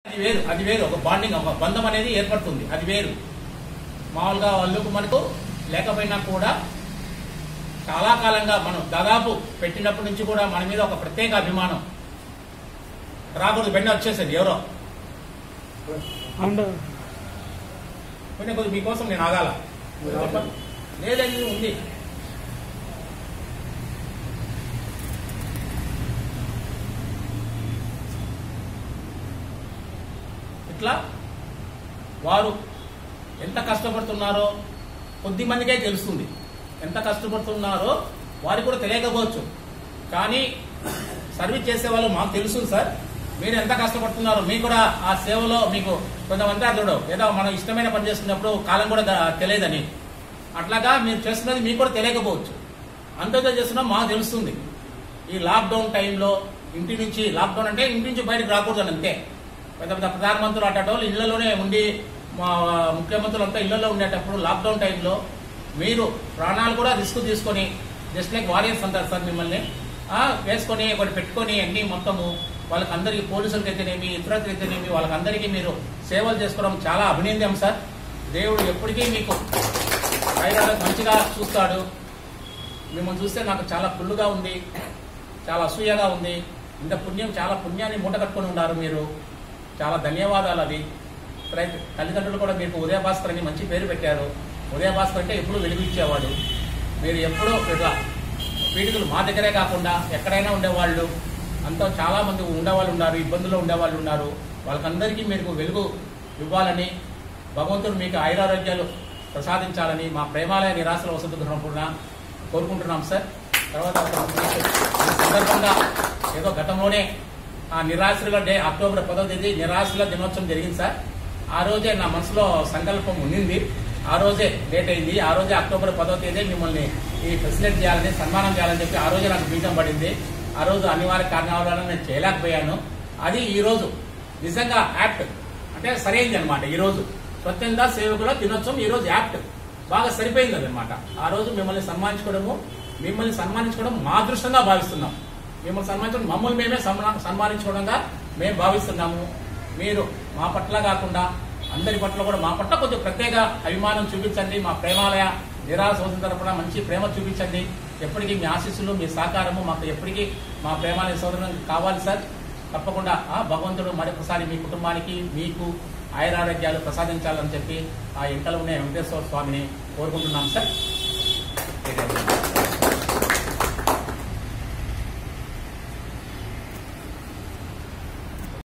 అది వేరు అది వేరు ఒక బాండింగ్ ఒక బంధం అనేది ఏర్పడుతుంది అది వేరు మామూలుగా వాళ్ళకు మనకు లేకపోయినా కూడా చాలా కాలంగా మనం దాదాపు పెట్టినప్పటి నుంచి కూడా మన మీద ఒక ప్రత్యేక అభిమానం రాకూడదు బెండ వచ్చేసింది ఎవరో అండ్ కొంచెం కొద్ది మీకోసం నేను ఆగాల లేదండి ఉంది ఇట్లా వారు ఎంత కష్టపడుతున్నారో కొద్ది మందికే తెలుస్తుంది ఎంత కష్టపడుతున్నారో వారికి కూడా తెలియకపోవచ్చు కానీ సర్వీస్ చేసే వాళ్ళు మాకు తెలుసు సార్ మీరు ఎంత కష్టపడుతున్నారో మీకు కూడా ఆ సేవలో మీకు కొంతమంది అతడు ఏదో మనం ఇష్టమైన పని చేస్తున్నప్పుడు కాలం కూడా ద- తెలియదని అట్లాగా మీరు చేస్తున్నది మీకు కూడా తెలియకపోవచ్చు అంతతో చేస్తున్నా మాకు తెలుస్తుంది ఈ లాక్డౌన్ టైంలో ఇంటి నుంచి లాక్డౌన్ అంటే ఇంటి నుంచి బయటకు రాకూడదు అని అంతే పెద్ద పెద్ద ప్రధానమంత్రులు అట్టేటోళ్ళు ఇళ్లలోనే ఉండి మా ముఖ్యమంత్రులు అంతా ఇళ్లలో ఉండేటప్పుడు లాక్డౌన్ టైంలో మీరు ప్రాణాలు కూడా రిస్క్ తీసుకొని జస్ట్ లైక్ వారియర్స్ అంటారు సార్ మిమ్మల్ని ఆ, వేసుకొని ఒకటి పెట్టుకొని అన్ని మొత్తము వాళ్ళకందరికీ పోలీసులకి అయితేనేమి ఇతరులకు అయితేనేమి వాళ్ళకందరికీ మీరు సేవలు చేసుకోవడం చాలా అభినందం సార్ దేవుడు ఎప్పటికీ మీకు ఐరాలకు మంచిగా చూస్తాడు మిమ్మల్ని చూస్తే నాకు చాలా కుళ్ళుగా ఉంది చాలా అసూయగా ఉంది ఇంత పుణ్యం చాలా పుణ్యాన్ని మూట కట్టుకొని ఉన్నారు మీరు చాలా ధన్యవాదాలు అవి రైట్ తల్లిదండ్రులు కూడా మీకు ఉదయ భాస్కర్ అని మంచి పేరు పెట్టారు ఉదయ భాస్కర్ అంటే ఎప్పుడూ వెలిగించేవాడు మీరు ఎప్పుడూ ఇట్లా పీడితులు మా దగ్గరే కాకుండా ఎక్కడైనా ఉండేవాళ్ళు అంతా చాలా మంది ఉండేవాళ్ళు ఉన్నారు ఇబ్బందుల్లో ఉండేవాళ్ళు ఉన్నారు వాళ్ళకందరికీ మీరు వెలుగు ఇవ్వాలని భగవంతుడు మీకు ఆయురారోగ్యాలు ప్రసాదించాలని మా ప్రేమాలయ నిరాశల వసతి గృహం కూడా కోరుకుంటున్నాం సార్ తర్వాత ఈ సందర్భంగా ఏదో గతంలోనే ఆ నిరాశ్రుల డే అక్టోబర్ పదో తేదీ నిరాశ్రుల దినోత్సవం జరిగింది సార్ ఆ రోజే నా మనసులో సంకల్పం ఉండింది ఆ రోజే డేట్ అయింది ఆ రోజే అక్టోబర్ పదో తేదీ మిమ్మల్ని ఈ ఫెసిలిటీ చేయాలని సన్మానం చేయాలని చెప్పి ఆ రోజే నాకు బీజం పడింది ఆ రోజు అనివార్య కారణాల వల్ల నేను చేయలేకపోయాను అది ఈ రోజు నిజంగా యాప్ట్ అంటే సరైంది అనమాట ఈ రోజు స్వచ్ఛంద సేవకుల దినోత్సవం ఈ రోజు యాప్ట్ బాగా సరిపోయింది అనమాట ఆ రోజు మిమ్మల్ని సన్మానించుకోవడము మిమ్మల్ని సన్మానించుకోవడం మా అదృష్టంగా భావిస్తున్నాం మిమ్మల్ని సన్మానించడం మమ్మల్ని మేమే సన్మా- సన్మానించుకోవడంగా మేము భావిస్తున్నాము మీరు మా పట్ల కాకుండా అందరి పట్ల కూడా మా పట్ల కొంచెం ప్రత్యేక అభిమానం చూపించండి మా ప్రేమాలయ నిరాశ సోదరుల తరపున మంచి ప్రేమ చూపించండి ఎప్పటికీ మీ ఆశీస్సులు మీ సహకారము మాకు ఎప్పటికీ మా ప్రేమాలయ సోదరులకు కావాలి సార్ తప్పకుండా ఆ భగవంతుడు మరొకసారి మీ కుటుంబానికి మీకు ఆయురారోగ్యాలు ప్రసాదించాలని చెప్పి ఆ ఇంటలో ఉన్న వెంకటేశ్వర స్వామిని కోరుకుంటున్నాం సార్